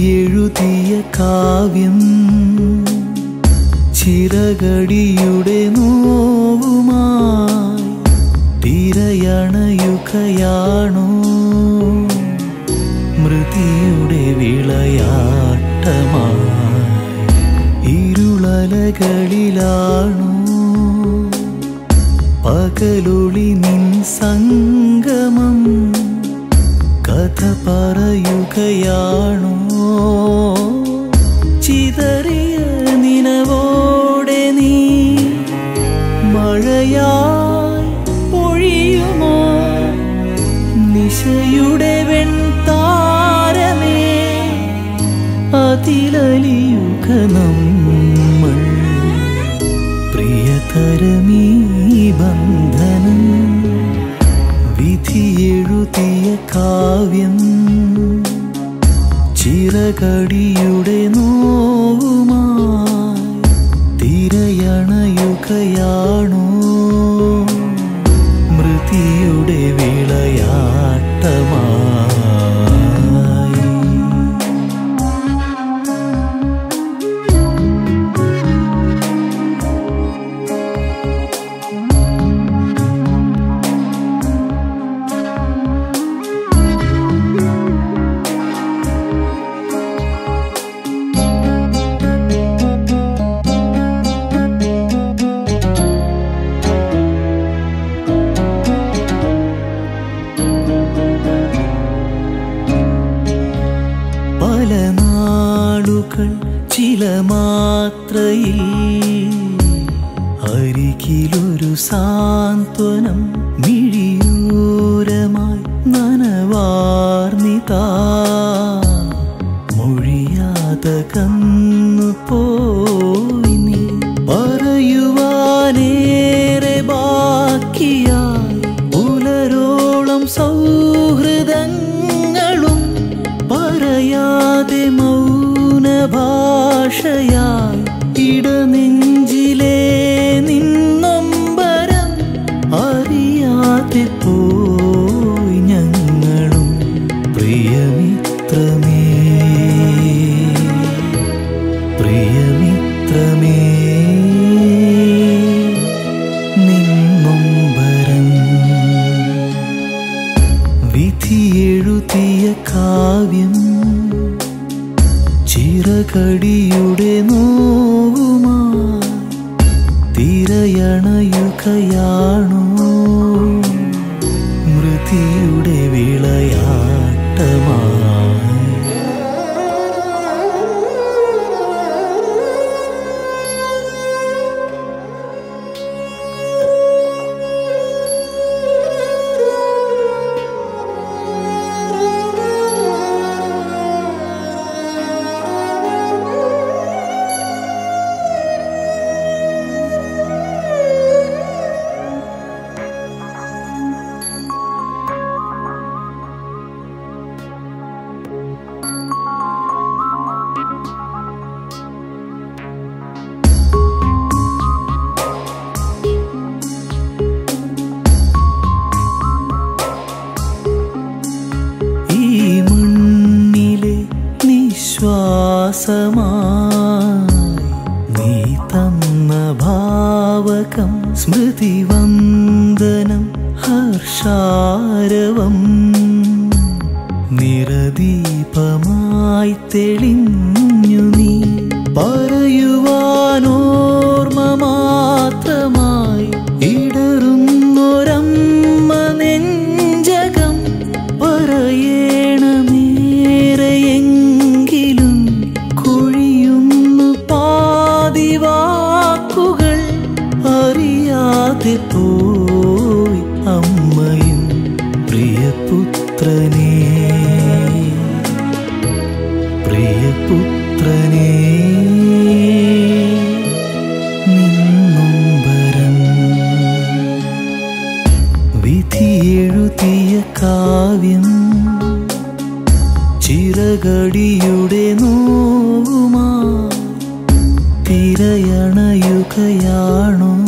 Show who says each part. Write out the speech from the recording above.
Speaker 1: വിധിയെഴുതിയ കാവ്യം ചിറകടിയുടെ നോവുമായി തിരയണയുകയാണോ മൃതിയുടെ വിളയാട്ടമായി ഇരുളലകളിലാണോ പകലൊളി നിൻ സംഗമം കഥ പറയുകയാണോ ചിതറിയ നിനവോടെ നീ മഴയായി പൊഴിയുമോ നിശയുടെ വെൺതാരമേ അതിലലിയുക നമ്മൾ പ്രിയതരമീ ബന്ധനം വിധിയെഴുതിയ കാവ്യം ചിറകടിയുടെ നോവുമായി തിരയണയുകയാണോ മൃതിയുടെ വിളയാട്ടമായി പല നാളുകൾ ചില മാത്രയിൽ അരികിലൊരു സാന്ത്വനം മിഴിയൂരമായി നനവാർന്നിതാ മൊഴിയാതെ കന്നു പോയി നീ പറയുവാനേറെ ബാക്കിയായി പുലരോളം സൗഹൃദങ്ങളും പറയാതെ മൗന ഭാഷയായി ഇടനെഞ്ചിലെ നിന്നൊമ്പരം അറിയാതെ പോയി ഞങ്ങളും പ്രിയമിത്രമേ പ്രിയമിത്രമേ നിന്നൊമ്പരം വിധിയെഴുതിയ കാവ്യം ചിറകടിയുടെ നോവുമായി തിരയണയുകയാണോ മൃതിയുടെ വിളയാട്ടമായി ഈ മണ്ണിലെ നിശ്വാസമായി നീ തന്ന ഭാവകം സ്മൃതി വന്ദനം ഹർഷാരവം നിറദീപമായി തെളിഞ്ഞു നീ പറയുവാനോർമ്മ മാത്രമായി ഇടറുന്നൊരമ്മ നെഞ്ചകം പറയണമേറെയെങ്കിലും കൊഴിയുന്നു പാതിവാക്കുകൾ അറിയാതെ പോയി അമ്മയും പ്രിയപുത്രനേ പ്രിയപുത്രനേ നിന്നൊമ്പരം വിധിയെഴുതിയ കാവ്യം ചിറകടിയുടെ നോവുമാ തിരയണയുകയാണോ